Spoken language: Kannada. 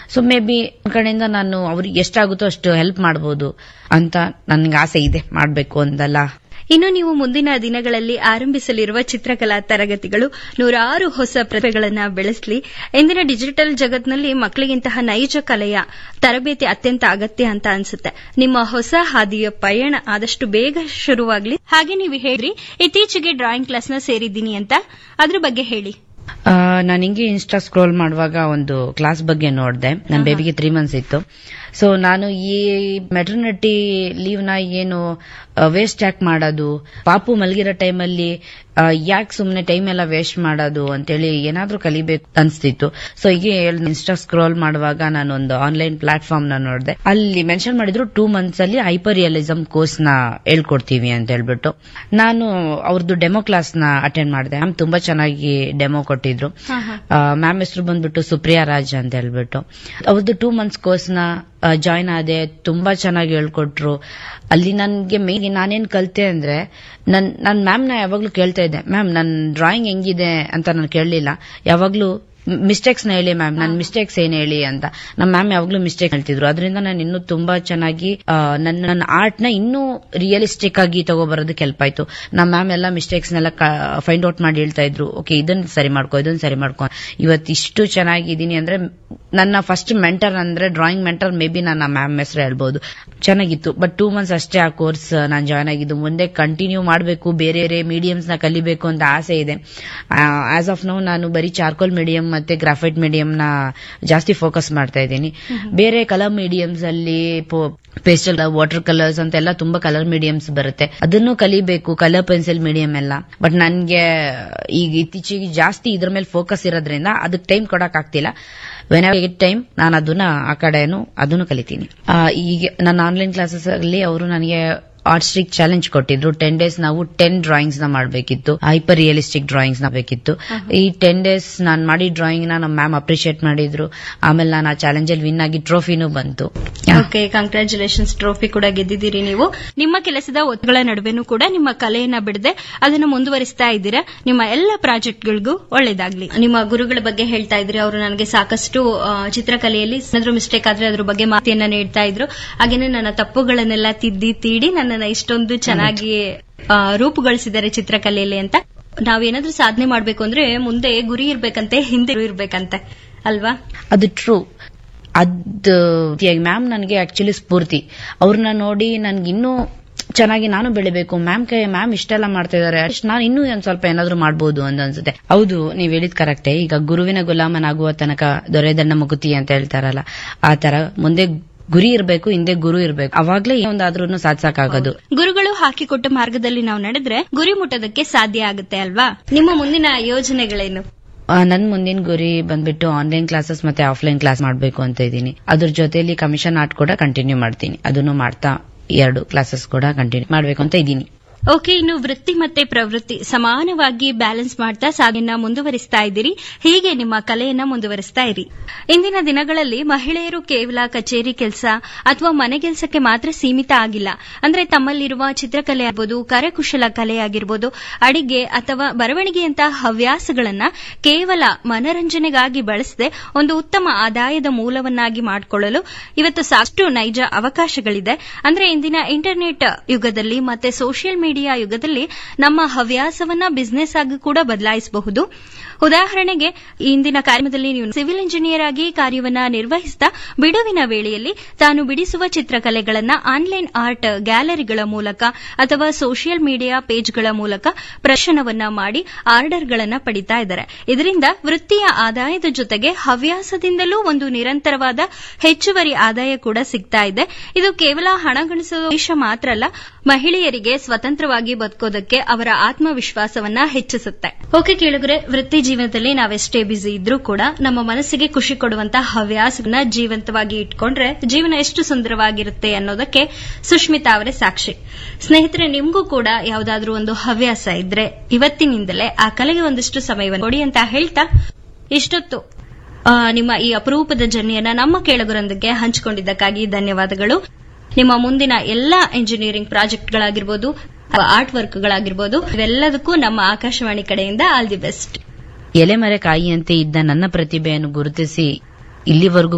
ಸೊ ಮೇ ಬಿ ಕಡೆಯಿಂದ ನಾನು ಅವ್ರಿಗೆ ಎಷ್ಟಾಗುತ್ತೋ ಅಷ್ಟು ಹೆಲ್ಪ್ ಮಾಡ್ಬೋದು ಅಂತ ನನ್ಗೆ ಆಸೆ ಇದೆ ಮಾಡ್ಬೇಕು ಅಂದಲ್ಲ ಇನ್ನು ನೀವು ಮುಂದಿನ ದಿನಗಳಲ್ಲಿ ಆರಂಭಿಸಲಿರುವ ಚಿತ್ರಕಲಾ ತರಗತಿಗಳು ನೂರಾರು ಹೊಸ ಪ್ರತಿಭೆಗಳನ್ನ ಬೆಳೆಸಲಿ ಇಂದಿನ ಡಿಜಿಟಲ್ ಜಗತ್ನಲ್ಲಿ ಮಕ್ಕಳಿಗಿಂತಹ ನೈಜ ಕಲೆಯ ತರಬೇತಿ ಅತ್ಯಂತ ಅಗತ್ಯ ಅಂತ ಅನ್ಸುತ್ತೆ ನಿಮ್ಮ ಹೊಸ ಹಾದಿಯ ಪಯಣ ಆದಷ್ಟು ಬೇಗ ಶುರುವಾಗ್ಲಿ ಹಾಗೆ ನೀವು ಹೇಳ್ರಿ ಇತ್ತೀಚೆಗೆ ಡ್ರಾಯಿಂಗ್ ಕ್ಲಾಸ್ನ ಸೇರಿದ್ದೀನಿ ಅಂತ ಅದ್ರ ಬಗ್ಗೆ ಹೇಳಿ ನಾನು ಹಿಂಗೆ ಇನ್ಸ್ಟಾ ಸ್ಕ್ರೋಲ್ ಮಾಡುವಾಗ ಒಂದು ಕ್ಲಾಸ್ ಬಗ್ಗೆ ನೋಡಿದೆ ನನ್ನ ಬೇಬಿಗೆ ತ್ರೀ ಮಂತ್ಸ್ ಇತ್ತು ಸೊ ನಾನು ಈ ಮೆಟರ್ನಿಟಿ ಲೀವ್ ನ ಏನು ವೇಸ್ಟ್ ಯಾಕೆ ಮಾಡೋದು ಪಾಪು ಮಲಗಿರೋ ಟೈಮಲ್ಲಿ ಯಾಕೆ ಸುಮ್ಮನೆ ಟೈಮ್ ಎಲ್ಲ ವೇಸ್ಟ್ ಮಾಡೋದು ಅಂತೇಳಿ ಏನಾದ್ರೂ ಕಲಿಬೇಕು ಅನ್ಸ್ತಿತ್ತು ಸೊ ಹೀಗೆ ಇನ್ಸ್ಟಾ ಸ್ಕ್ರೋಲ್ ಮಾಡುವಾಗ ನಾನು ಒಂದು ಆನ್ಲೈನ್ ಪ್ಲಾಟ್ಫಾರ್ಮ್ ನ ನೋಡಿದೆ ಅಲ್ಲಿ ಮೆನ್ಷನ್ ಮಾಡಿದ್ರು ಟೂ ಮಂತ್ಸ್ ಅಲ್ಲಿ ಹೈಪರ್ ರಿಯಲಿಸಮ್ ಕೋರ್ಸ್ ನ ಹೇಳ್ಕೊಡ್ತೀವಿ ಅಂತ ಹೇಳ್ಬಿಟ್ಟು ನಾನು ಅವ್ರದ್ದು ಡೆಮೋ ಕ್ಲಾಸ್ ನ ಅಟೆಂಡ್ ಮಾಡಿದೆ ಮ್ಯಾಮ್ ತುಂಬಾ ಚೆನ್ನಾಗಿ ಡೆಮೋ ಕೊಟ್ಟಿದ್ರು ಮ್ಯಾಮ್ ಹೆಸರು ಬಂದ್ಬಿಟ್ಟು ಸುಪ್ರಿಯಾ ರಾಜ್ ಅಂತ ಹೇಳ್ಬಿಟ್ಟು ಅವ್ರದ್ದು ಟೂ ಮಂತ್ಸ್ ಕೋರ್ಸ್ ನ ಜಾಯ್ನ್ ಆದೆ ತುಂಬಾ ಚೆನ್ನಾಗಿ ಹೇಳ್ಕೊಟ್ರು ಅಲ್ಲಿ ನನ್ಗೆ ಮೇನ್ ನಾನೇನ್ ಕಲ್ತೆ ಅಂದ್ರೆ ನನ್ ನನ್ ಮ್ಯಾಮ್ ನ ಯಾವಾಗ್ಲೂ ಕೇಳ್ತಾ ಇದ್ದೆ ಮ್ಯಾಮ್ ನನ್ ಡ್ರಾಯಿಂಗ್ ಹೆಂಗಿದೆ ಅಂತ ನಾನು ಕೇಳಲಿಲ್ಲ ಯಾವಾಗ್ಲೂ ಮಿಸ್ಟೇಕ್ಸ್ ನ ಹೇಳಿ ಮ್ಯಾಮ್ ನನ್ ಮಿಸ್ಟೇಕ್ಸ್ ಏನ್ ಹೇಳಿ ಅಂತ ನಮ್ಮ ಮ್ಯಾಮ್ ಯಾವಾಗ್ಲೂ ಮಿಸ್ಟೇಕ್ ಹೇಳ್ತಿದ್ರು ಅದರಿಂದ ನಾನು ಇನ್ನೂ ತುಂಬಾ ಚೆನ್ನಾಗಿ ನನ್ನ ನನ್ನ ಆರ್ಟ್ ನ ಇನ್ನೂ ರಿಯಲಿಸ್ಟಿಕ್ ಆಗಿ ತಗೋಬರೋದಕ್ಕೆ ಹೆಲ್ಪ್ ಆಯ್ತು ನಮ್ಮ ಮ್ಯಾಮ್ ಎಲ್ಲ ಮಿಸ್ಟೇಕ್ಸ್ ನೆಲ್ಲ ಫೈಂಡ್ ಔಟ್ ಮಾಡಿ ಹೇಳ್ತಾ ಇದ್ರು ಓಕೆ ಇದನ್ನ ಸರಿ ಮಾಡ್ಕೊ ಇದನ್ನ ಸರಿ ಮಾಡ್ಕೊ ಇವತ್ತು ಇಷ್ಟು ಚೆನ್ನಾಗಿದ್ದೀನಿ ಅಂದ್ರೆ ನನ್ನ ಫಸ್ಟ್ ಮೆಂಟರ್ ಅಂದ್ರೆ ಡ್ರಾಯಿಂಗ್ ಮೆಂಟರ್ ಮೇ ಬಿ ನನ್ನ ಮ್ಯಾಮ್ ಹೆಸರು ಹೇಳ್ಬಹುದು ಚೆನ್ನಾಗಿತ್ತು ಬಟ್ ಟೂ ಮಂತ್ಸ್ ಅಷ್ಟೇ ಆ ಕೋರ್ಸ್ ನಾನು ಜಾಯ್ನ್ ಆಗಿದ್ದು ಮುಂದೆ ಕಂಟಿನ್ಯೂ ಮಾಡಬೇಕು ಬೇರೆ ಬೇರೆ ಮೀಡಿಯಮ್ಸ್ ನ ಕಲಿಬೇಕು ಅಂತ ಆಸೆ ಇದೆ ಆಸ್ ಆಫ್ ನೌ ನಾನು ಬರೀ ಚಾರ್ಕೋಲ್ ಮೀಡಿಯಂ ಮತ್ತೆ ಗ್ರಾಫೈಟ್ ಮೀಡಿಯಂ ನ ಜಾಸ್ತಿ ಫೋಕಸ್ ಮಾಡ್ತಾ ಇದ್ದೀನಿ ಬೇರೆ ಕಲರ್ ಮೀಡಿಯಮ್ಸ್ ಅಲ್ಲಿ ಪೇಸ್ಟಲ್ ವಾಟರ್ ಕಲರ್ಸ್ ಅಂತೆಲ್ಲ ತುಂಬಾ ಕಲರ್ ಮೀಡಿಯಮ್ಸ್ ಬರುತ್ತೆ ಅದನ್ನು ಕಲಿಬೇಕು ಕಲರ್ ಪೆನ್ಸಿಲ್ ಮೀಡಿಯಂ ಎಲ್ಲ ಬಟ್ ನನ್ಗೆ ಈಗ ಇತ್ತೀಚೆಗೆ ಜಾಸ್ತಿ ಇದ್ರ ಮೇಲೆ ಫೋಕಸ್ ಇರೋದ್ರಿಂದ ಅದಕ್ಕೆ ಟೈಮ್ ಕೊಡಕ್ ಆಗ್ತಿಲ್ಲ ವೆನ್ ಐ ಗೆಟ್ ಟೈಮ್ ನಾನು ಅದನ್ನ ಆ ಕಡೆನು ಅದನ್ನು ಕಲಿತೀನಿ ಈಗ ನನ್ನ ಆನ್ಲೈನ್ ಕ್ಲಾಸಸ್ ಅಲ್ಲಿ ಅವರು ನನಗೆ ಆರ್ಟಿಸ್ಟಿಕ್ ಚಾಲೆಂಜ್ ಕೊಟ್ಟಿದ್ರು ಟೆನ್ ಡೇಸ್ ನಾವು ಟೆನ್ ಡ್ರಾಯಿಂಗ್ಸ್ ನ ಮಾಡಬೇಕಿತ್ತು ಹೈಪರ್ ರಿಯಲಿಸ್ಟಿಕ್ ಡ್ರಾಯಿಂಗ್ಸ್ ನ ಬೇಕಿತ್ತು ಈ ಟೆನ್ ಡೇಸ್ ನಾನು ಮಾಡಿ ಡ್ರಾಯಿಂಗ್ ನ ನಮ್ಮ ಮ್ಯಾಮ್ ಅಪ್ರಿಶಿಯೇಟ್ ಮಾಡಿದ್ರು ಆಮೇಲೆ ನಾನು ಆ ಚಾಲೆಂಜ್ ಅಲ್ಲಿ ವಿನ್ ಆಗಿ ಟ್ರೋಫಿನೂ ಬಂತು ಓಕೆ ಕಂಗ್ರಾಚುಲೇಷನ್ಸ್ ಟ್ರೋಫಿ ಕೂಡ ಗೆದ್ದಿದ್ದೀರಿ ನೀವು ನಿಮ್ಮ ಕೆಲಸದ ಒತ್ತುಗಳ ನಡುವೆನೂ ಕೂಡ ನಿಮ್ಮ ಕಲೆಯನ್ನ ಬಿಡದೆ ಅದನ್ನ ಮುಂದುವರಿಸ್ತಾ ಇದ್ದೀರಾ ನಿಮ್ಮ ಎಲ್ಲ ಪ್ರಾಜೆಕ್ಟ್ಗಳಿಗೂ ಒಳ್ಳೇದಾಗ್ಲಿ ನಿಮ್ಮ ಗುರುಗಳ ಬಗ್ಗೆ ಹೇಳ್ತಾ ಇದ್ರಿ ಅವರು ನನಗೆ ಸಾಕಷ್ಟು ಚಿತ್ರಕಲೆಯಲ್ಲಿ ಏನಾದ್ರೂ ಮಿಸ್ಟೇಕ್ ಆದ್ರೆ ಅದ್ರ ಬಗ್ಗೆ ಮಾಹಿತಿಯನ್ನ ನೀಡ್ತಾ ಇದ್ರು ಹಾಗೇನೆ ನನ್ನ ತಪ್ಪುಗಳನ್ನೆಲ್ಲ ತಿದ್ದಿ ತೀಡಿ ನನ್ನನ್ನ ಇಷ್ಟೊಂದು ಚೆನ್ನಾಗಿ ರೂಪುಗೊಳಿಸಿದ್ದಾರೆ ಚಿತ್ರಕಲೆಯಲ್ಲಿ ಅಂತ ನಾವೇನಾದ್ರೂ ಸಾಧನೆ ಮಾಡ್ಬೇಕು ಅಂದ್ರೆ ಮುಂದೆ ಗುರಿ ಇರ್ಬೇಕಂತೆ ಹಿಂದೆ ಇರ್ಬೇಕಂತೆ ಅಲ್ವಾ ಅದು ಟ್ರೂ ಅದು ಮ್ಯಾಮ್ ನನಗೆ ಆಕ್ಚುಲಿ ಸ್ಫೂರ್ತಿ ಅವ್ರನ್ನ ನೋಡಿ ನನ್ಗೆ ಇನ್ನೂ ಚೆನ್ನಾಗಿ ನಾನು ಬೆಳಿಬೇಕು ಮ್ಯಾಮ್ ಕೈ ಮ್ಯಾಮ್ ಇಷ್ಟೆಲ್ಲ ಮಾಡ್ತಾ ಇದಾರೆ ನಾನು ಇನ್ನೂ ಒಂದ್ ಸ್ವಲ್ಪ ಏನಾದ್ರು ಮಾಡ್ಬೋದು ಅಂತ ಅನ್ಸುತ್ತೆ ಹೌದು ನೀವ್ ಹೇಳಿದ್ ಕರೆಕ್ಟೇ ಈಗ ಗುರುವಿನ ಗುಲಾಮನಾಗುವ ತನಕ ದೊರೆದಣ್ಣ ಮುಗುತಿ ಅಂತ ಹೇಳ್ತಾರಲ್ಲ ಆ ತರ ಮುಂದೆ ಗುರಿ ಇರಬೇಕು ಹಿಂದೆ ಗುರು ಇರಬೇಕು ಅವಾಗ್ಲೇ ಒಂದಾದ್ರೂ ಸಾಧಿಸಕ್ಕಾಗೋದು ಗುರುಗಳು ಹಾಕಿಕೊಟ್ಟ ಮಾರ್ಗದಲ್ಲಿ ನಾವು ನಡೆದ್ರೆ ಗುರಿ ಮುಟ್ಟೋದಕ್ಕೆ ಸಾಧ್ಯ ಆಗುತ್ತೆ ಅಲ್ವಾ ನಿಮ್ಮ ಮುಂದಿನ ಯೋಜನೆಗಳೇನು ನನ್ ಮುಂದಿನ ಗುರಿ ಬಂದ್ಬಿಟ್ಟು ಆನ್ಲೈನ್ ಕ್ಲಾಸಸ್ ಮತ್ತೆ ಆಫ್ಲೈನ್ ಕ್ಲಾಸ್ ಮಾಡಬೇಕು ಅಂತ ಇದ್ದೀನಿ ಅದ್ರ ಜೊತೆಲಿ ಕಮಿಷನ್ ಆರ್ಟ್ ಕೂಡ ಕಂಟಿನ್ಯೂ ಮಾಡ್ತೀನಿ ಅದನ್ನು ಮಾಡ್ತಾ ಎರಡು ಕ್ಲಾಸಸ್ ಕೂಡ ಕಂಟಿನ್ಯೂ ಮಾಡಬೇಕು ಅಂತ ಇದ್ದೀನಿ ಓಕೆ ಇನ್ನು ವೃತ್ತಿ ಮತ್ತೆ ಪ್ರವೃತ್ತಿ ಸಮಾನವಾಗಿ ಬ್ಯಾಲೆನ್ಸ್ ಮಾಡ್ತಾ ಸಾಗನ್ನ ಮುಂದುವರಿಸ್ತಾ ಇದ್ದೀರಿ ಹೀಗೆ ನಿಮ್ಮ ಕಲೆಯನ್ನ ಮುಂದುವರಿಸ್ತಾ ಇರಿ ಇಂದಿನ ದಿನಗಳಲ್ಲಿ ಮಹಿಳೆಯರು ಕೇವಲ ಕಚೇರಿ ಕೆಲಸ ಅಥವಾ ಮನೆ ಕೆಲಸಕ್ಕೆ ಮಾತ್ರ ಸೀಮಿತ ಆಗಿಲ್ಲ ಅಂದ್ರೆ ತಮ್ಮಲ್ಲಿರುವ ಚಿತ್ರಕಲೆ ಆಗ್ಬೋದು ಕರಕುಶಲ ಕಲೆ ಆಗಿರ್ಬೋದು ಅಡಿಗೆ ಅಥವಾ ಬರವಣಿಗೆಯಂತಹ ಹವ್ಯಾಸಗಳನ್ನ ಕೇವಲ ಮನರಂಜನೆಗಾಗಿ ಬಳಸದೆ ಒಂದು ಉತ್ತಮ ಆದಾಯದ ಮೂಲವನ್ನಾಗಿ ಮಾಡಿಕೊಳ್ಳಲು ಇವತ್ತು ಸಾಕಷ್ಟು ನೈಜ ಅವಕಾಶಗಳಿದೆ ಅಂದ್ರೆ ಇಂದಿನ ಇಂಟರ್ನೆಟ್ ಯುಗದಲ್ಲಿ ಮತ್ತೆ ಸೋಷಿಯಲ್ ಮೀಡಿಯಾ ಯುಗದಲ್ಲಿ ನಮ್ಮ ಹವ್ಯಾಸವನ್ನ ಬಿಸಿನೆಸ್ ಆಗಿ ಕೂಡ ಬದಲಾಯಿಸಬಹುದು ಉದಾಹರಣೆಗೆ ಇಂದಿನ ಕಾರ್ಯದಲ್ಲಿ ನೀವು ಸಿವಿಲ್ ಇಂಜಿನಿಯರ್ ಆಗಿ ಕಾರ್ಯವನ್ನ ನಿರ್ವಹಿಸಿದ ಬಿಡುವಿನ ವೇಳೆಯಲ್ಲಿ ತಾನು ಬಿಡಿಸುವ ಚಿತ್ರಕಲೆಗಳನ್ನ ಆನ್ಲೈನ್ ಆರ್ಟ್ ಗ್ಯಾಲರಿಗಳ ಮೂಲಕ ಅಥವಾ ಸೋಷಿಯಲ್ ಮೀಡಿಯಾ ಪೇಜ್ಗಳ ಮೂಲಕ ಪ್ರದರ್ಶನವನ್ನ ಮಾಡಿ ಆರ್ಡರ್ಗಳನ್ನ ಪಡಿತಾ ಇದ್ದಾರೆ ಇದರಿಂದ ವೃತ್ತಿಯ ಆದಾಯದ ಜೊತೆಗೆ ಹವ್ಯಾಸದಿಂದಲೂ ಒಂದು ನಿರಂತರವಾದ ಹೆಚ್ಚುವರಿ ಆದಾಯ ಕೂಡ ಸಿಗ್ತಾ ಇದೆ ಇದು ಕೇವಲ ಹಣ ಗಳಿಸುವ ಉದ್ದೇಶ ಮಾತ್ರ ಅಲ್ಲ ಮಹಿಳೆಯರಿಗೆ ಸ್ವತಂತ್ರವಾಗಿ ಬದುಕೋದಕ್ಕೆ ಅವರ ಆತ್ಮವಿಶ್ವಾಸವನ್ನ ಹೆಚ್ಚಿಸುತ್ತೆ ಓಕೆ ಕೇಳಿದ್ರೆ ವೃತ್ತಿ ಜೀವನದಲ್ಲಿ ನಾವೆಷ್ಟೇ ಬಿಸಿ ಇದ್ರೂ ಕೂಡ ನಮ್ಮ ಮನಸ್ಸಿಗೆ ಖುಷಿ ಕೊಡುವಂತಹ ಹವ್ಯಾಸಗಳನ್ನ ಜೀವಂತವಾಗಿ ಇಟ್ಕೊಂಡ್ರೆ ಜೀವನ ಎಷ್ಟು ಸುಂದರವಾಗಿರುತ್ತೆ ಅನ್ನೋದಕ್ಕೆ ಸುಷ್ಮಿತಾ ಅವರೇ ಸಾಕ್ಷಿ ಸ್ನೇಹಿತರೆ ನಿಮ್ಗೂ ಕೂಡ ಯಾವ್ದಾದ್ರೂ ಒಂದು ಹವ್ಯಾಸ ಇದ್ರೆ ಇವತ್ತಿನಿಂದಲೇ ಆ ಕಲೆಗೆ ಒಂದಿಷ್ಟು ಸಮಯವನ್ನು ಕೊಡಿ ಅಂತ ಹೇಳ್ತಾ ಇಷ್ಟೊತ್ತು ನಿಮ್ಮ ಈ ಅಪರೂಪದ ಜರ್ನಿಯನ್ನ ನಮ್ಮ ಕೇಳುಗರೊಂದಿಗೆ ಹಂಚಿಕೊಂಡಿದ್ದಕ್ಕಾಗಿ ಧನ್ಯವಾದಗಳು ನಿಮ್ಮ ಮುಂದಿನ ಎಲ್ಲಾ ಇಂಜಿನಿಯರಿಂಗ್ ಪ್ರಾಜೆಕ್ಟ್ಗಳಾಗಿರ್ಬೋದು ಆರ್ಟ್ ವರ್ಕ್ಗಳಾಗಿರ್ಬೋದು ಇವೆಲ್ಲದಕ್ಕೂ ನಮ್ಮ ಆಕಾಶವಾಣಿ ಕಡೆಯಿಂದ ಆಲ್ ದಿ ಬೆಸ್ಟ್ ಎಲೆಮರೆ ಕಾಯಿಯಂತೆ ಇದ್ದ ನನ್ನ ಪ್ರತಿಭೆಯನ್ನು ಗುರುತಿಸಿ ಇಲ್ಲಿವರೆಗೂ